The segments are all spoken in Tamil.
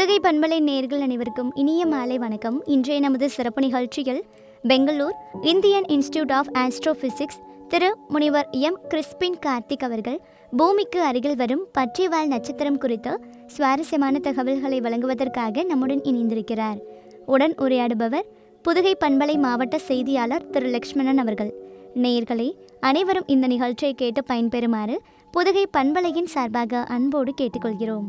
புதுகை பண்பலை நேர்கள் அனைவருக்கும் இனிய மாலை வணக்கம் இன்றைய நமது சிறப்பு நிகழ்ச்சியில் Bangalore Indian institute of astrophysics Thiru Munivar M Crispin Karthik அவர்கள் பூமிக்கு அருகில் வரும் பச்சைவால் நட்சத்திரம் குறித்து சுவாரஸ்யமான தகவல்களை வழங்குவதற்காக நம்முடன் இணைந்திருக்கிறார் உடன் உரையாடுபவர் புதுகை பண்பலை மாவட்ட செய்தியாளர் திரு லக்ஷ்மணன் அவர்கள் நேயர்களே அனைவரும் இந்த நிகழ்ச்சியை கேட்டு பயன்பெறுமாறு புதுகை பண்பலையின் சார்பாக அன்போடு கேட்டுக்கொள்கிறோம்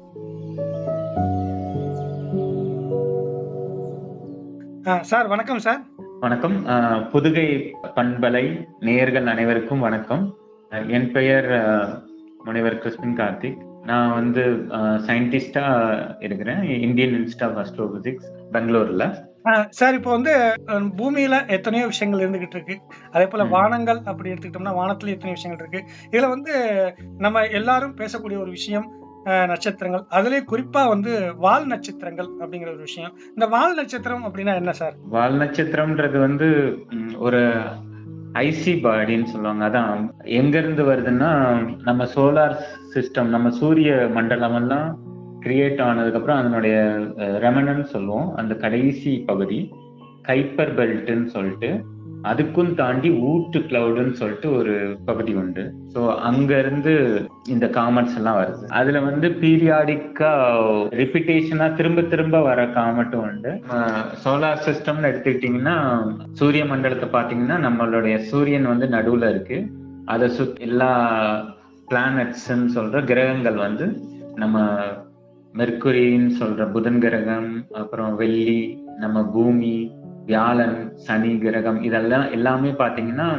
ஆ, சார் வணக்கம் சார் வணக்கம் அஹ், புதுகை பண்பலை நேயர்கள் அனைவருக்கும் வணக்கம் அஹ், என் பெயர் அஹ், முனைவர் கிருஷ்ணன் கார்த்திக் நான் வந்து சயின்டிஸ்டா இருக்கிறேன் இந்தியன் இன்ஸ்டியூட் ஆஃப் அஸ்ட்ரோபிசிக்ஸ் பெங்களூர்ல ஆ, சார் இப்போ வந்து அஹ், பூமியில எத்தனையோ விஷயங்கள் இருந்துகிட்டு இருக்கு அதே போல ம். வானங்கள் அப்படி எடுத்துக்கிட்டோம்னா வானத்துல எத்தனையோ விஷயங்கள் இருக்கு இதுல வந்து நம்ம எல்லாரும் பேசக்கூடிய ஒரு விஷயம் அஹ், நட்சத்திரங்கள் அதுலயும் குறிப்பா வந்து வால் நட்சத்திரங்கள் அப்படிங்கிற ஒரு விஷயம் இந்த வால் நட்சத்திரம் அப்படின்னா என்ன சார் வால் நட்சத்திரம்ன்றது வந்து ம், ஒரு ஐசி பாடின்னு சொல்லுவாங்க அதான் எங்க இருந்து வருதுன்னா நம்ம சோலார் சிஸ்டம் நம்ம சூரிய மண்டலம் எல்லாம் கிரியேட் ஆனதுக்கு அப்புறம் அதனுடைய ரெமனன் சொல்லுவோம் அந்த கடைசி பகுதி கைப்பர் பெல்ட்னு சொல்லிட்டு அதுக்கும் தாண்டி ஊட்டு கிளவுடுன்னு சொல்லிட்டு ஒரு பகுதி உண்டு ஸோ அங்க இருந்து இந்த காமெட்ஸ் எல்லாம் வருது அதுல வந்து பீரியாடிக்கா ரிப்பிட்டேஷனா திரும்ப திரும்ப வர காமெட்டும் உண்டு சோலார் சிஸ்டம்னு எடுத்துக்கிட்டீங்கன்னா சூரிய மண்டலத்தை பாத்தீங்கன்னா நம்மளுடைய சூரியன் வந்து நடுவுல இருக்கு அதை சுத் எல்லா பிளானட்ஸ்ன்னு சொல்ற கிரகங்கள் வந்து நம்ம மெர்க்குரின்னு சொல்ற புதன் கிரகம் அப்புறம் வெள்ளி நம்ம பூமி வியாழன் சனி கிரகம் இதெல்லாம் எல்லாமே பாத்தீங்கன்னா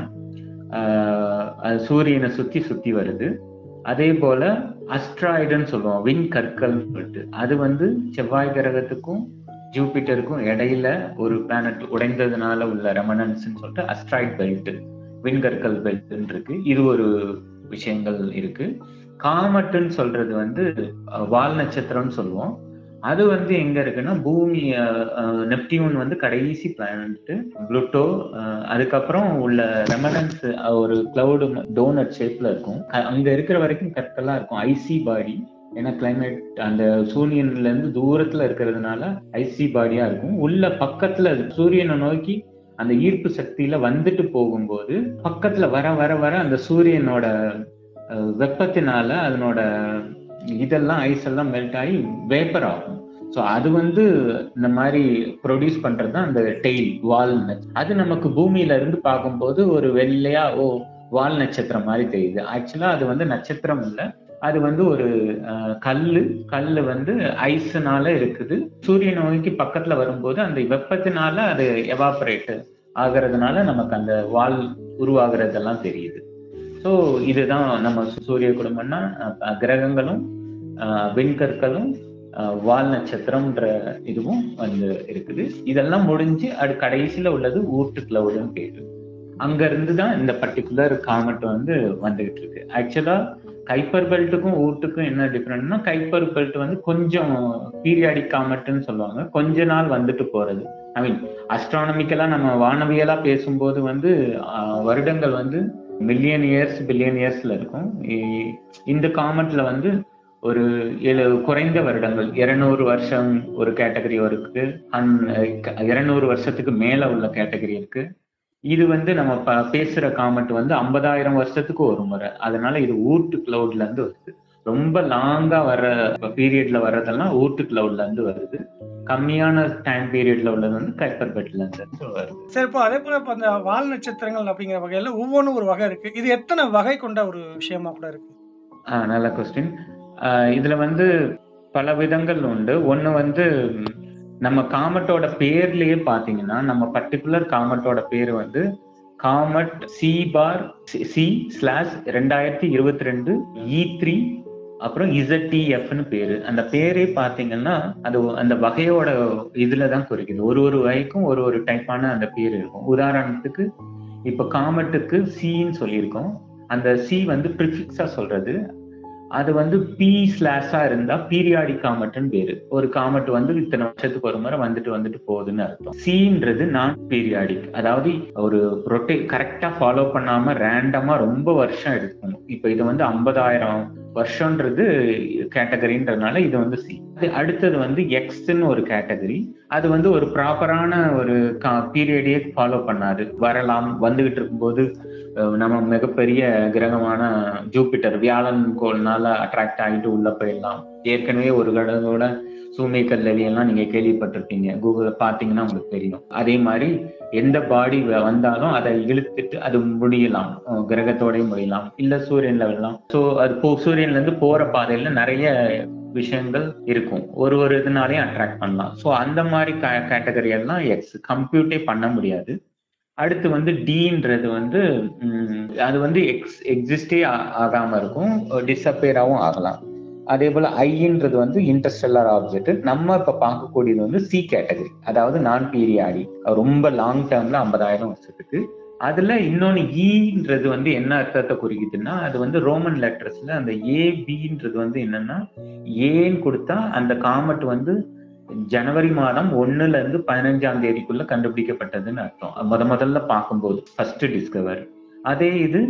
ஆஹ், அது சூரியனை சுத்தி சுத்தி வருது அதே போல அஸ்ட்ராய்டுன்னு சொல்லுவோம் விண் கற்கள் சொல்லிட்டு அது வந்து செவ்வாய் கிரகத்துக்கும் ஜூபிட்டருக்கும் இடையில ஒரு பிளானட் உடைந்ததுனால உள்ள ரெமனன்ஸ்ன்னு சொல்லிட்டு அஸ்ட்ராய்ட் பெல்ட் விண்கற்கள் பெல்ட்னு இருக்கு இது ஒரு விஷயங்கள் இருக்கு காமட்டுன்னு சொல்றது வந்து அஹ், வால் நட்சத்திரம்னு சொல்லுவோம் அது வந்து எங்க இருக்குன்னா பூமி அஹ், அஹ், நெப்டியூன் வந்து கடைசி பிளானட் புளுட்டோ அஹ், அதுக்கப்புறம் உள்ள ரெமனன்ஸ் ஒரு கிளவுடு டோனட் ஷேப்ல இருக்கும் அ- அங்க இருக்கிற வரைக்கும் கற்கள்லாம் இருக்கும் ஐசி பாடி ஏன்னா கிளைமேட் அந்த சூரியன்ல இருந்து தூரத்துல இருக்கிறதுனால ஐசி பாடியா இருக்கும் உள்ள பக்கத்துல சூரியனை நோக்கி அந்த ஈர்ப்பு சக்தியில வந்துட்டு போகும்போது பக்கத்துல வர வர வர அந்த சூரியனோட அஹ், வெப்பத்தினால அதனோட இதெல்லாம் ஐஸ் எல்லாம் மெல்ட் ஆகி வேப்பர் ஆகும் ஸோ அது வந்து இந்த மாதிரி ப்ரொடியூஸ் பண்றது தான் அந்த டெய்ல் வால் அது நமக்கு பூமியில இருந்து பார்க்கும்போது ஒரு வெள்ளையா ஓ வால் நட்சத்திரம் மாதிரி தெரியுது ஆக்சுவலா அது வந்து நட்சத்திரம் இல்லை அது வந்து ஒரு அஹ், கல்லு கல்லு வந்து ஐஸ்னால இருக்குது சூரிய நோய்க்கு பக்கத்துல வரும்போது அந்த வெப்பத்தினால அது எவாபரேட் ஆகிறதுனால நமக்கு அந்த வால் உருவாகிறதெல்லாம் தெரியுது ஸோ இதுதான் நம்ம சூரிய குடும்பம்னா அஹ், கிரகங்களும் அஹ், விண்கற்களும் அஹ், வால் நட்சத்திரம்ன்ற இதுவும் வந்து இருக்குது இதெல்லாம் முடிஞ்சு அது கடைசியில உள்ளது ஊட்டு கிளவுடுன்னு பேரு அங்க இருந்து தான் இந்த பர்டிகுலர் காமெட் வந்து வந்துகிட்டு இருக்கு ஆக்சுவலா கைப்பர் பெல்ட்டுக்கும் ஊட்டுக்கும் என்ன டிஃப்ரெண்ட்னா கைப்பர் பெல்ட் வந்து கொஞ்சம் பீரியாடிக் காமெட்னு சொல்லுவாங்க கொஞ்ச நாள் வந்துட்டு போறது ஐ மீன் அஸ்ட்ரானமிக்கலா நம்ம வானவியலா பேசும்போது வந்து ஆஹ், வருடங்கள் வந்து மில்லியன் இயர்ஸ் பில்லியன் இயர்ஸ்ல இருக்கும் இ- இந்த காமெட்ல வந்து ஒரு ஏழு குறைந்த வருடங்கள் இருநூறு வருஷம் ஒரு கேட்டகரி இருக்கு இருநூறு வருஷத்துக்கு மேல உள்ள கேட்டகரி இருக்கு இது வந்து நம்ம ப- பேசுற காமெண்ட் வந்து ஐம்பதாயிரம் வருஷத்துக்கு ஒரு முறை அதனால இது ஊட்டு கிளவுட்ல இருந்து வருது ரொம்ப லாங்கா வர பீரியட்ல வர்றதெல்லாம் ஊட்டு கிளவுட்ல இருந்து வருது கம்மியான டைம் பீரியட்ல உள்ளது வந்து கைப்பர் பெட்ல இருந்து வருது சார் இப்போ அதே போல இப்போ அந்த வால் நட்சத்திரங்கள் அப்படிங்கிற வகையில ஒவ்வொன்றும் ஒரு வகை இருக்கு இது எத்தனை வகை கொண்ட ஒரு விஷயமா கூட இருக்கு ஆ நல்ல கொஸ்டின் இதுல வந்து பல விதங்கள் உண்டு ஒண்ணு வந்து ம், நம்ம காமெட்டோட பேர்லயே பாத்தீங்கன்னா நம்ம பர்டிகுலர் காமெட்டோட பேர் வந்து காமட் சி பார் சி ஸ்லாஷ் ரெண்டாயிரத்தி இருபத்தி ரெண்டு இ த்ரீ அப்புறம் இசட்டிஎஃப்னு பேரு அந்த பேரே பாத்தீங்கன்னா அது அந்த வகையோட இதுல தான் குறிக்குது ஒரு ஒரு வகைக்கும் ஒரு ஒரு டைப்பான அந்த பேர் இருக்கும் உதாரணத்துக்கு இப்ப காமெட்டுக்கு சின்னு சொல்லியிருக்கோம் அந்த சி வந்து ப்ரிஃபிக்ஸா சொல்றது அது வந்து பி ஸ்லாஷா இருந்தா பீரியாடிக் காமெட்னு பேரு ஒரு காமெட் வந்து இத்தனை வருஷத்துக்கு ஒரு முறை வந்துட்டு வந்துட்டு போகுதுன்னு அர்த்தம் சின்றது நான் பீரியாடிக் அதாவது ஒரு ரொட்டே கரெக்டா ஃபாலோ பண்ணாம ரேண்டமா ரொம்ப வருஷம் எடுக்கணும் இப்ப இது வந்து ஐம்பதாயிரம் வருஷம்ன்றது கேட்டகரின்றதுனால இது வந்து சி அது அடுத்தது வந்து எக்ஸ்ன்னு ஒரு கேட்டகரி அது வந்து ஒரு ப்ராப்பரான ஒரு பீரியடையே ஃபாலோ பண்ணாது வரலாம் வந்துகிட்டு இருக்கும்போது அஹ், நம்ம மிகப்பெரிய கிரகமான ஜூபிட்டர் வியாழன் கோள்னால அட்ராக்ட் ஆகிட்டு உள்ள போயிடலாம் ஏற்கனவே ஒரு கடகோட சூமை கல்லவி எல்லாம் நீங்க கேள்விப்பட்டிருப்பீங்க கூகுள்ல பாத்தீங்கன்னா உங்களுக்கு தெரியும் அதே மாதிரி எந்த பாடி வந்தாலும் அதை இழுத்துட்டு அது முடியலாம் அஹ், கிரகத்தோடயும் முடியலாம் இல்ல சூரியன்ல வரலாம் ஸோ அது போ சூரியன்ல இருந்து போற பாதையில நிறைய விஷயங்கள் இருக்கும் ஒரு ஒரு இதனாலையும் அட்ராக்ட் பண்ணலாம் ஸோ அந்த மாதிரி கேட்டகரி எல்லாம் எக்ஸ் கம்ப்யூட்டே பண்ண முடியாது அடுத்து வந்து டீன்றது வந்து ம், அது வந்து எக்ஸ் எக்ஸிஸ்டே ஆகாம இருக்கும் டிஸப்பியராகவும் ஆகலாம் அதே போல ஐன்றது வந்து இன்டர்ஸ்டெல்லர் ஆப்ஜெக்ட் நம்ம இப்ப பார்க்கக்கூடியது வந்து சி கேட்டகரி அதாவது நான் பீரியாடி ரொம்ப லாங் டேர்ம்ல ஐம்பதாயிரம் வருஷத்துக்கு அதுல இன்னொன்னு ஈன்றது வந்து என்ன அர்த்தத்தை குறிக்குதுன்னா அது வந்து ரோமன் லெட்டர்ஸ்ல அந்த ஏ பின்றது வந்து என்னன்னா ஏன்னு கொடுத்தா அந்த காமெட் வந்து ஜனவரி மாதம் ஒண்ணுல இருந்து பதினஞ்சாம் தேதிக்குள்ள கண்டுபிடிக்கப்பட்டதுன்னு அர்த்தம் முத முதல்ல பார்க்கும்போது ஃபர்ஸ்ட் டிஸ்கவர் அதே இது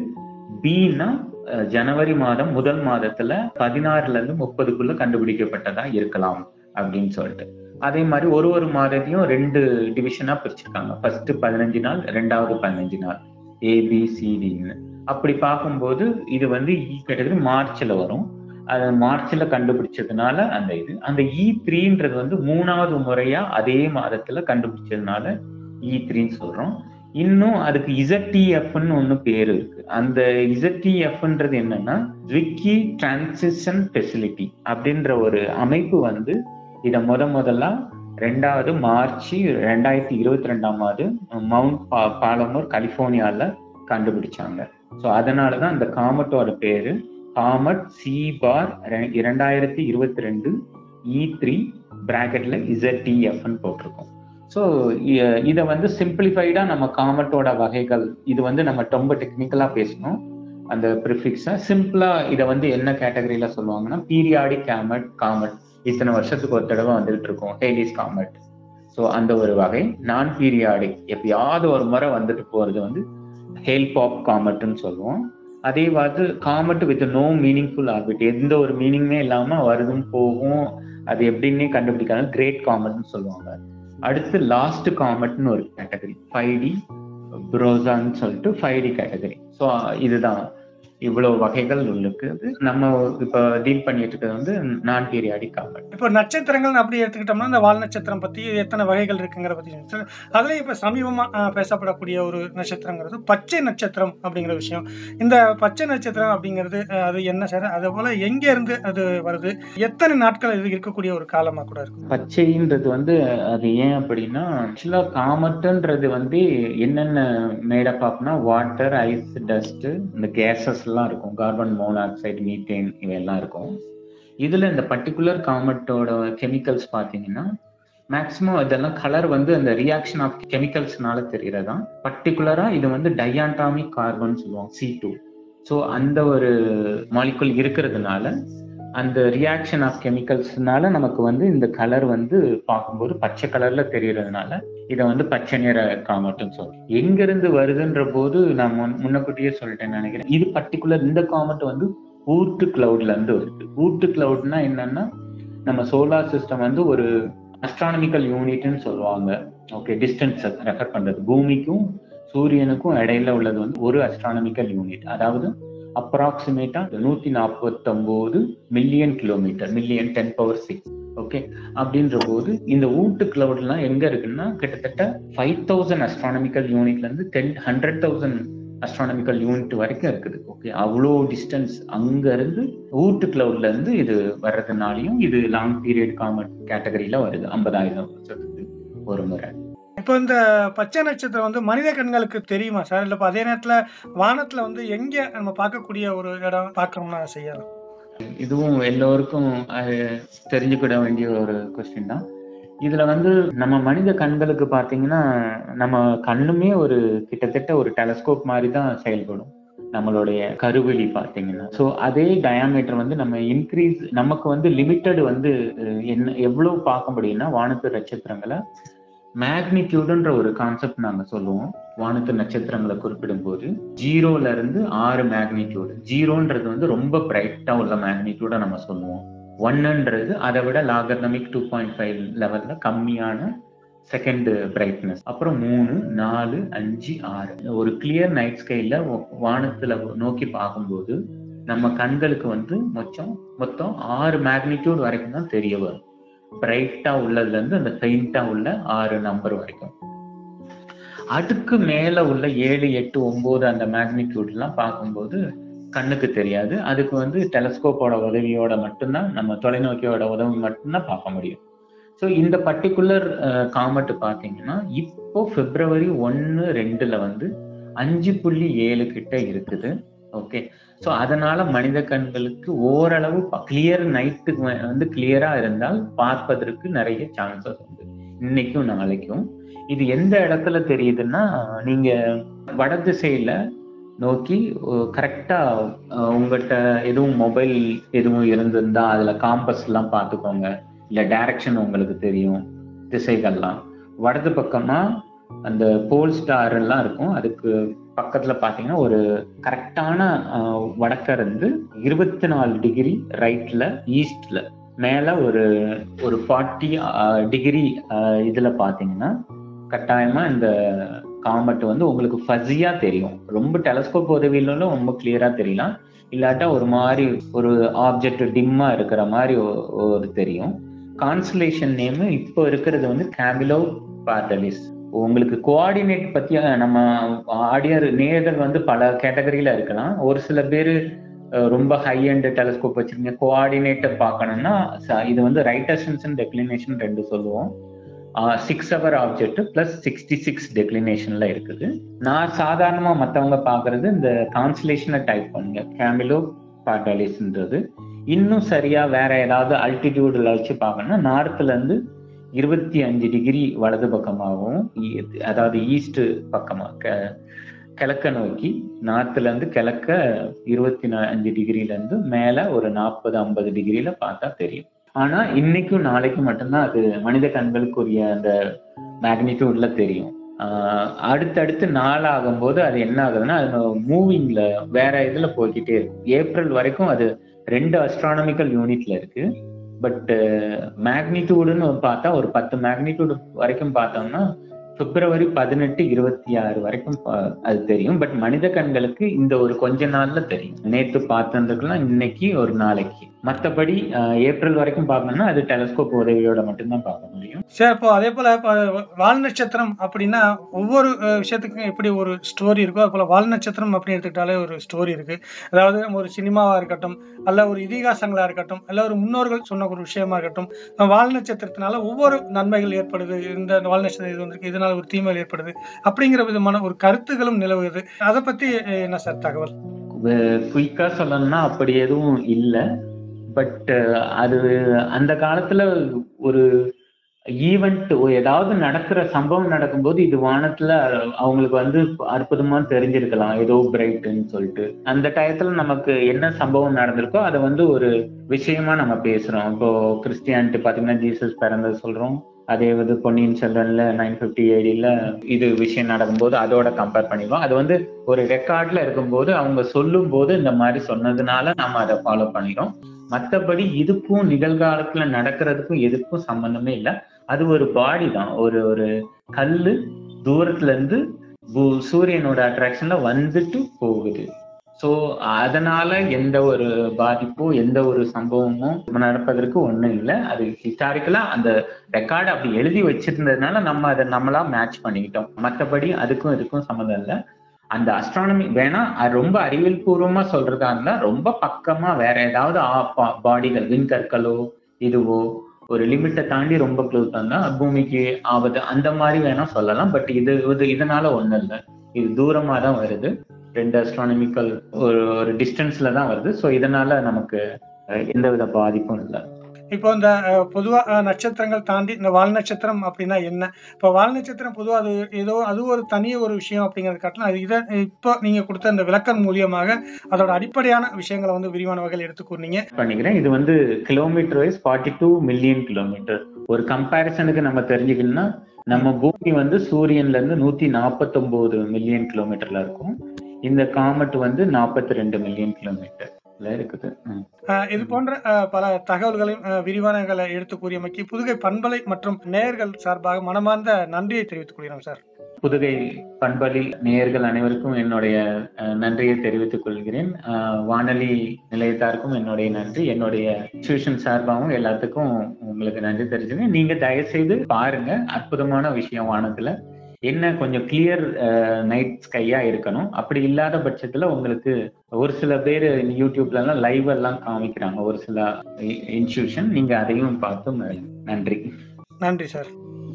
பீனா ஜனவரி மாதம் முதல் மாதத்துல பதினாறுல இருந்து முப்பதுக்குள்ள கண்டுபிடிக்கப்பட்டதா இருக்கலாம் அப்படின்னு சொல்லிட்டு அதே மாதிரி ஒரு ஒரு மாதத்தையும் ரெண்டு டிவிஷனா பிரிச்சிருக்காங்க ஃபர்ஸ்ட் பதினஞ்சு நாள் ரெண்டாவது பதினஞ்சு நாள் ஏபிசிடின்னு அப்படி பார்க்கும்போது இது வந்து இ கேட்டகரி மார்ச்ல வரும் அது மார்ச்ல கண்டுபிடிச்சதுனால அந்த இது அந்த இ த்ரீன்றது வந்து மூணாவது முறையா அதே மாதத்துல கண்டுபிடிச்சதுனால இ த்ரீன்னு சொல்றோம் இன்னும் அதுக்கு இசட்டிஎஃப்னு ஒண்ணு பேரு இருக்கு அந்த இசட்டிஎஃப்ன்றது என்னன்னா விக்கி டிரான்சிஷன் ஃபெசிலிட்டி அப்படின்ற ஒரு அமைப்பு வந்து இத முத முதல்ல ரெண்டாவது மார்ச் ரெண்டாயிரத்தி இருபத்தி ரெண்டாம் ஆண்டு மவுண்ட் பா- பாலமோர் கலிபோர்னியால கண்டுபிடிச்சாங்க ஸோ அதனாலதான் அந்த காமட்டோட பேரு காமட் சி பார் இரண்டாயிரத்தி இருபத்தி ரெண்டு இ த்ரீ பிராக்கெட்ல இசட்டிஎஃப்னு போட்டிருக்கோம் ஸோ இதை வந்து சிம்பிளிஃபைடா நம்ம காமட்டோட வகைகள் இது வந்து நம்ம ரொம்ப டெக்னிக்கலா பேசணும் அந்த ப்ரிஃபிக்ஸை சிம்பிளா இதை வந்து என்ன கேட்டகரியில சொல்லுவாங்கன்னா பீரியாடிக் காமட் காமட் இத்தனை வருஷத்துக்கு ஒரு தடவை வந்துகிட்டு இருக்கும் ஹேலிஸ் காமட் ஸோ அந்த ஒரு வகை நான் பீரியாடிக் எப்பயாவது ஒரு முறை வந்துட்டு போறது வந்து ஹேல் பாப் காமட்னு சொல்லுவோம் அதே வந்து comet with no meaningful orbit எந்த ஒரு மீனிங்குமே இல்லாம வருதும் போகும் அது எப்படின்னே கண்டுபிடிக்காது கிரேட் காமெட்னு சொல்லுவாங்க அடுத்து லாஸ்ட் காமெட்னு ஒரு கேட்டகரி ஃபைவ் டி ப்ரோசான்னு சொல்லிட்டு ஃபைவ் டி கேட்டகரி ஸோ இதுதான் இவ்வளவு வகைகள் இருக்குது நம்ம இப்போ டீல் பண்ணிட்டு இருக்கிறது வந்து நான் பீரியாடிக் காமெட் இப்போ நட்சத்திரங்கள் அப்படி எடுத்துக்கிட்டோம்னா இந்த வால் நட்சத்திரம் பத்தி எத்தனை வகைகள் இருக்குங்கிற பத்தி சொல்லுங்க. அதுலயும் இப்ப சமீபமா அஹ், பேசப்படக்கூடிய ஒரு நட்சத்திரங்கிறது பச்சை நட்சத்திரம் அப்படிங்கிற விஷயம் இந்த பச்சை நட்சத்திரம் அப்படிங்கிறது அஹ், அது என்ன சார் அதே போல எங்க இருந்து அது வருது எத்தனை நாட்கள் இது இருக்கக்கூடிய ஒரு காலமா கூட இருக்கும் பச்சைன்றது வந்து அது ஏன் அப்படின்னா ஆக்சுவலா காமட்டுன்றது வந்து என்னென்ன மேடப் ஆப்னா வாட்டர் ஐஸ் டஸ்ட் இந்த கேசஸ் எல்லாம் இருக்கும் கார்பன் மோனாக்சைடு மீத்தேன் இவையெல்லாம் இருக்கும் இதுல இந்த பர்டிகுலர் காமட்டோட கெமிக்கல்ஸ் பாத்தீங்கன்னா மேக்சிமம் இதெல்லாம் கலர் வந்து அந்த ரியாக்ஷன் ஆஃப் கெமிக்கல்ஸ்னால தெரியறதா பர்டிகுலரா இது வந்து டையாண்டாமிக் கார்பன் சொல்லுவாங்க சி டூ ஸோ அந்த ஒரு மாலிகுல் இருக்கிறதுனால அந்த ரியாக்ஷன் ஆஃப் கெமிக்கல்ஸ்னால நமக்கு வந்து இந்த கலர் வந்து பார்க்கும்போது பச்சை கலர்ல தெரியறதுனால இதை வந்து பச்சை நிற காமெட்னு சொல்றோம் எங்க இருந்து வருதுன்ற போது நான் முன்- முன்னக்கூட்டியே சொல்லிட்டேன்னு நினைக்கிறேன் இது பர்டிகுலர் இந்த காமெட் வந்து ஊட்டு கிளவுட்ல இருந்து வருது ஊட்டு கிளவுட்னா என்னன்னா நம்ம சோலார் சிஸ்டம் வந்து ஒரு அஸ்ட்ரானமிக்கல் யூனிட்னு சொல்லுவாங்க ஓகே டிஸ்டன்ஸ் ரெஃபர் பண்றது பூமிக்கும் சூரியனுக்கும் இடையில உள்ளது வந்து ஒரு அஸ்ட்ரானமிக்கல் யூனிட் அதாவது அப்ராக்சிமேட்டா நூத்தி நாற்பத்தொன்பது million kilometre million ten power six okay அப்படின்ற போது இந்த ஊட்டு கிளவுட்லாம் எங்க இருக்குன்னா கிட்டத்தட்ட ஃபைவ் தௌசண்ட் அஸ்ட்ரானமிக்கல் யூனிட்ல இருந்து ten hundred thousand astronomical unit வரைக்கும் இருக்குது ஓகே அவ்வளோ டிஸ்டன்ஸ் அங்க இருந்து ஊட்டு கிளவுட்ல இருந்து இது வர்றதுனாலையும் இது லாங் பீரியட் காமன் கேட்டகரியில வருது ஐம்பதாயிரம் வருஷத்துக்கு ஒரு முறை இப்போ இந்த பச்சை நட்சத்திரம் வந்து மனித கண்களுக்கு தெரியுமா சார் இல்ல இப்ப அதே நேரத்துல வானத்துல வந்து எங்க நம்ம பார்க்கக்கூடிய ஒரு இடம் பார்க்கணும்னா அதை செய்யலாம் இதுவும் எல்லோருக்கும் அஹ், தெரிஞ்சுக்கிட வேண்டிய ஒரு கொஸ்டின் தான் இதுல வந்து நம்ம மனித கண்களுக்கு பாத்தீங்கன்னா நம்ம கண்ணுமே ஒரு கிட்டத்தட்ட ஒரு டெலஸ்கோப் மாதிரி தான் செயல்படும் நம்மளுடைய கருவிழி பாத்தீங்கன்னா ஸோ அதே டயாமீட்டர் வந்து நம்ம இன்க்ரீஸ் நமக்கு வந்து லிமிட்டட் வந்து அஹ், என்ன எவ்வளவு பார்க்க முடியும்னா வானத்து நட்சத்திரங்களை மேக்னிடியூடுன்ற ஒரு கான்செப்ட் நாங்க சொல்லுவோம் வானத்து நட்சத்திரங்களை குறிப்பிடும்போது ஜீரோல இருந்து ஆறு மேக்னிடியூடு ஜீரோன்றது வந்து ரொம்ப பிரைட்டா உள்ள மேக்னிடியூட நம்ம சொல்லுவோம் ஒன்னுன்றது அதை விட லாகர்னமிக் டூ பாயிண்ட் ஃபைவ் லெவல்ல கம்மியான செகண்ட் பிரைட்னஸ் அப்புறம் மூணு நாலு அஞ்சு ஆறு ஒரு கிளியர் நைட் ஸ்கைல வானத்துல நோக்கி பார்க்கும்போது நம்ம கண்களுக்கு வந்து மொத்தம் மொத்தம் ஆறு மேக்னிடியூட் வரைக்கும் தான் தெரிய வரும் பிரைட்டா உள்ளதுல இருந்து அந்த பெயிண்டா உள்ள ஆறு நம்பர் வரைக்கும் அதுக்கு மேல உள்ள ஏழு எட்டு ஒன்பது அந்த மேக்னிடியூட் எல்லாம் பார்க்கும்போது கண்ணுக்கு தெரியாது அதுக்கு வந்து டெலஸ்கோப்போட உதவியோட மட்டும்தான் நம்ம தொலைநோக்கியோட உதவி மட்டும்தான் பார்க்க முடியும் ஸோ இந்த பர்டிகுலர் காமெட் பார்த்தீங்கன்னா இப்போ பிப்ரவரி ஒன்று ரெண்டுல வந்து அஞ்சு புள்ளி ஏழு கிட்ட இருக்குது ஓகே ஸோ அதனால மனித கண்களுக்கு ஓரளவு கிளியர் நைட்டுக்கு வந்து கிளியரா இருந்தால் பார்ப்பதற்கு நிறைய சான்சஸ் உண்டு இன்னைக்கும் நாளைக்கும் இது எந்த இடத்துல தெரியுதுன்னா நீங்க வட திசையில நோக்கி கரெக்டா உங்கள்கிட்ட எதுவும் மொபைல் எதுவும் இருந்திருந்தா அதுல காம்பஸ் எல்லாம் பார்த்துக்கோங்க இல்ல டைரக்ஷன் உங்களுக்கு தெரியும் திசைகள்லாம் வடது பக்கமா அந்த போல் ஸ்டார் எல்லாம் இருக்கும் அதுக்கு பக்கத்துல பாத்தீங்கன்னா ஒரு கரெக்டான வடக்க இருந்து இருபத்தி நாலு டிகிரி ரைட்ல ஈஸ்ட்ல மேல ஒரு ஒரு ஃபார்ட்டி டிகிரி இதுல பாத்தீங்கன்னா கட்டாயமா இந்த காமெட் வந்து உங்களுக்கு ஃபஸியா தெரியும் ரொம்ப டெலஸ்கோப் உதவியிலும் ரொம்ப கிளியரா தெரியலாம் இல்லாட்டா ஒரு மாதிரி ஒரு ஆப்ஜெக்ட் டிம்மா இருக்கிற மாதிரி ஒரு தெரியும் கான்ஸ்டலேஷன் நேம் இப்போ இருக்கிறது வந்து கேமிலோ பார்டலிஸ் உங்களுக்கு கோஆர்டினேட் பத்தி நம்ம ஆடியர் நேர்கள் வந்து பல கேட்டகரியில இருக்கலாம் ஒரு சில பேர் ரொம்ப ஹை அண்ட் டெலஸ்கோப் வச்சிருக்கீங்க கோஆர்டினேட்டை பார்க்கணும்னா இது வந்து ரைட் அசன்ஸ் டெக்ளினேஷன் ரெண்டு சொல்லுவோம் six hour object plus sixty six டெக்ளினேஷன்ல இருக்குது நான் சாதாரணமா மற்றவங்க பாக்குறது இந்த கான்ஸ்லேஷனை டைப் பண்ணுங்க கேமிலோ பார்டாலிஸ்ன்றது இன்னும் சரியா வேற ஏதாவது அல்டிடியூட்ல வச்சு பார்க்கணும்னா நார்த்ல இருந்து இருபத்தி அஞ்சு டிகிரி வலது பக்கமாகவும் அதாவது ஈஸ்ட் பக்கமா கிழக்க நோக்கி நார்த்ல இருந்து கிழக்க இருபத்தி அஞ்சு டிகிரில இருந்து மேல ஒரு நாற்பது ஐம்பது டிகிரில பார்த்தா தெரியும் ஆனா இன்னைக்கும் நாளைக்கும் மட்டும்தான் அது மனித கண்களுக்குரிய அந்த மேக்னிடியூட்ல தெரியும் அடுத்தடுத்து நாள் ஆகும்போது அது என்ன ஆகுதுன்னா அது மூவிங்ல வேற இதுல போய்கிட்டே இருக்கும் ஏப்ரல் வரைக்கும் அது ரெண்டு அஸ்ட்ரானமிக்கல் யூனிட்ல இருக்கு பட் மேக்னிடியூடுன்னு பார்த்தா ஒரு பத்து மேக்னிடியூடு வரைக்கும் பார்த்தோம்னா பிப்ரவரி பதினெட்டு இருபத்தி ஆறு வரைக்கும் அது தெரியும் பட் மனித கண்களுக்கு இந்த ஒரு கொஞ்ச நாள்ல தெரியும் நேற்று பார்த்ததுக்கெல்லாம் இன்னைக்கு ஒரு நாளைக்கு மற்றபடி ஏப்ரல் வரைக்கும் பார்க்கணும்னா அது டெலஸ்கோப் உதவியோட மட்டும்தான் பார்க்க முடியும் சரி இப்போ அதே போல இப்போ வால் நட்சத்திரம் அப்படின்னா ஒவ்வொரு விஷயத்துக்கும் எப்படி ஒரு ஸ்டோரி இருக்கோ அது போல வால் நட்சத்திரம் அப்படின்னு எடுத்துக்கிட்டாலே ஒரு ஸ்டோரி இருக்கு அதாவது ஒரு சினிமாவா இருக்கட்டும் அல்ல ஒரு இதிகாசங்களா இருக்கட்டும் அல்ல ஒரு முன்னோர்கள் சொன்ன ஒரு விஷயமா இருக்கட்டும் வால் நட்சத்திரத்தினால ஒவ்வொரு நன்மைகள் ஏற்படுது இந்த வால் நட்சத்திரம் இது வந்திருக்கு இதனால ஒரு தீமைகள் ஏற்படுது அப்படிங்கிற விதமான ஒரு கருத்துகளும் நிலவுது அதை பத்தி என்ன சார் தகவல் குயிக்கா சொல்லணும்னா அப்படி எதுவும் இல்லை பட் அது அந்த காலத்துல ஒரு ஈவெண்ட் ஏதாவது நடக்கிற சம்பவம் நடக்கும்போது இது வானத்துல அவங்களுக்கு வந்து அற்புதமா தெரிஞ்சிருக்கலாம் ஏதோ பிரைட்னு சொல்லிட்டு அந்த டயத்துல நமக்கு என்ன சம்பவம் நடந்திருக்கோ அதை வந்து ஒரு விஷயமா நம்ம பேசுறோம் இப்போ கிறிஸ்டியானிட்டி பாத்தீங்கன்னா ஜீசஸ் பிறந்தது சொல்றோம் அதே வந்து பொன்னியின் செல்வன்ல நைன் பிப்டி ஏடில இது விஷயம் நடக்கும்போது அதோட கம்பேர் பண்ணிடுவோம் அது வந்து ஒரு ரெக்கார்ட்ல இருக்கும்போது அவங்க சொல்லும் போது இந்த மாதிரி சொன்னதுனால நம்ம அதை ஃபாலோ பண்ணிடுறோம் மற்றபடி இதுக்கும் நிகழ்காலத்துல நடக்கிறதுக்கும் எதுக்கும் சம்பந்தமே இல்லை அது ஒரு பாடி தான் ஒரு ஒரு கல்லு தூரத்துல இருந்து சூரியனோட அட்ராக்ஷன்ல வந்துட்டு போகுது ஸோ அதனால எந்த ஒரு பாதிப்போ எந்த ஒரு சம்பவமும் நடப்பதற்கு ஒன்றும் இல்லை அது ஹிஸ்டாரிக்கலா அந்த ரெக்கார்டு அப்படி எழுதி வச்சிருந்ததுனால நம்ம அதை நம்மளா மேட்ச் பண்ணிக்கிட்டோம் மற்றபடி அதுக்கும் இதுக்கும் சம்மந்தம் இல்லை அந்த அஸ்ட்ரானமி வேணா ரொம்ப அறிவியல் பூர்வமா சொல்றதா இருந்தா ரொம்ப பக்கமா வேற ஏதாவது பாடிகள் விண்கற்களோ இதுவோ ஒரு லிமிட்டை தாண்டி ரொம்ப க்ளோஸ் இருந்தா பூமிக்கு ஆபத்து அந்த மாதிரி வேணா சொல்லலாம் பட் இது இது இதனால ஒண்ணும் இல்லை இது தூரமா தான் வருது ரெண்டு அஸ்ட்ரானமிக்கல் ஒரு ஒரு டிஸ்டன்ஸ்ல தான் வருது ஸோ இதனால நமக்கு எந்தவித பாதிப்பும் இல்லை இப்போ இந்த பொதுவா நட்சத்திரங்கள் தாண்டி இந்த வால் நட்சத்திரம் அப்படின்னா என்ன இப்போ வால் நட்சத்திரம் பொதுவாக அது ஏதோ அது ஒரு தனி ஒரு விஷயம் அப்படிங்கிறது காட்டலாம் அது இதை இப்போ நீங்க கொடுத்த இந்த விளக்கம் மூலியமாக அதோட அடிப்படையான விஷயங்களை வந்து விரிவான வகையில் எடுத்து கூறினீங்க பண்ணிக்கிறேன் இது வந்து kilometre wise forty two million kilometre ஒரு கம்பேரிசனுக்கு நம்ம தெரிஞ்சுக்கணும்னா நம்ம பூமி வந்து சூரியன்ல இருந்து நூத்தி நாற்பத்தொன்பது மில்லியன் கிலோமீட்டர்ல இருக்கும் இந்த காமெட் வந்து நாற்பத்தி ரெண்டு மில்லியன் கிலோமீட்டர் இருக்குது ம். அஹ் இது போன்ற அஹ், பல தகவல்களையும் அஹ், விரிவானங்களை எடுத்து கூறியமைக்கு புதுகை பண்பலை மற்றும் நேயர்கள் சார்பாக மனமார்ந்த நன்றியை தெரிவித்துக் கொள்கிறோம் சார் புதுகை பண்பலி நேயர்கள் அனைவருக்கும் என்னுடைய அஹ், நன்றியை தெரிவித்துக் கொள்கிறேன் அஹ், வானொலி நிலையத்தாருக்கும் என்னுடைய நன்றி என்னுடைய டியூஷன் சார்பாகவும் எல்லாத்துக்கும் உங்களுக்கு நன்றி தெரிஞ்சுங்க நீங்க தயவு செய்து பாருங்க அற்புதமான விஷயம் வானத்துல என்ன கொஞ்சம் கிளியர் நைட் ஸ்கையா இருக்கணும் அப்படி இல்லாத பட்சத்துல உங்களுக்கு ஒரு சில பேர் யூடியூப்ல எல்லாம் லைவ் எல்லாம் காமிக்கிறாங்க ஒரு சில இன்ஸ்டியூஷன் நீங்க அதையும் பார்த்து நன்றி நன்றி சார்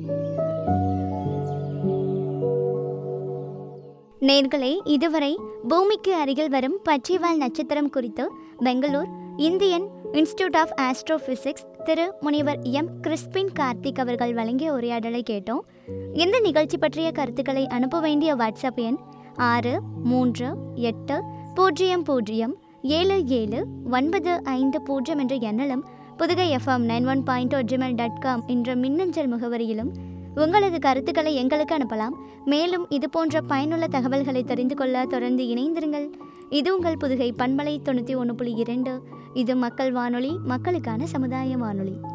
நேர்களே இதுவரை பூமிக்கு அருகில் வரும் பச்சைவால் நட்சத்திரம் குறித்து Bangalore Indian institute of astrophysics Thiru Munivar M Crispin Karthik அவர்கள் வழங்கிய உரையாடலை கேட்டோம் இந்த நிகழ்ச்சி பற்றிய கருத்துக்களை அனுப்ப வேண்டிய வாட்ஸ்அப் எண் ஆறு மூன்று எட்டு பூஜ்ஜியம் பூஜ்ஜியம் ஏழு ஏழு ஒன்பது ஐந்து பூஜ்ஜியம் என்ற எண்ணிலும் Puthugai FM nine one point Gmail dot com என்ற மின்னஞ்சல் முகவரியிலும் உங்களது கருத்துக்களை எங்களுக்கு அனுப்பலாம் மேலும் இது போன்ற பயனுள்ள தகவல்களை தெரிந்து கொள்ள தொடர்ந்து இணைந்திருங்கள் இது உங்கள் புதுகை பண்பலை தொண்ணூற்றி ஒன்று புள்ளி இரண்டு இது மக்கள் வானொலி மக்களுக்கான சமுதாய வானொலி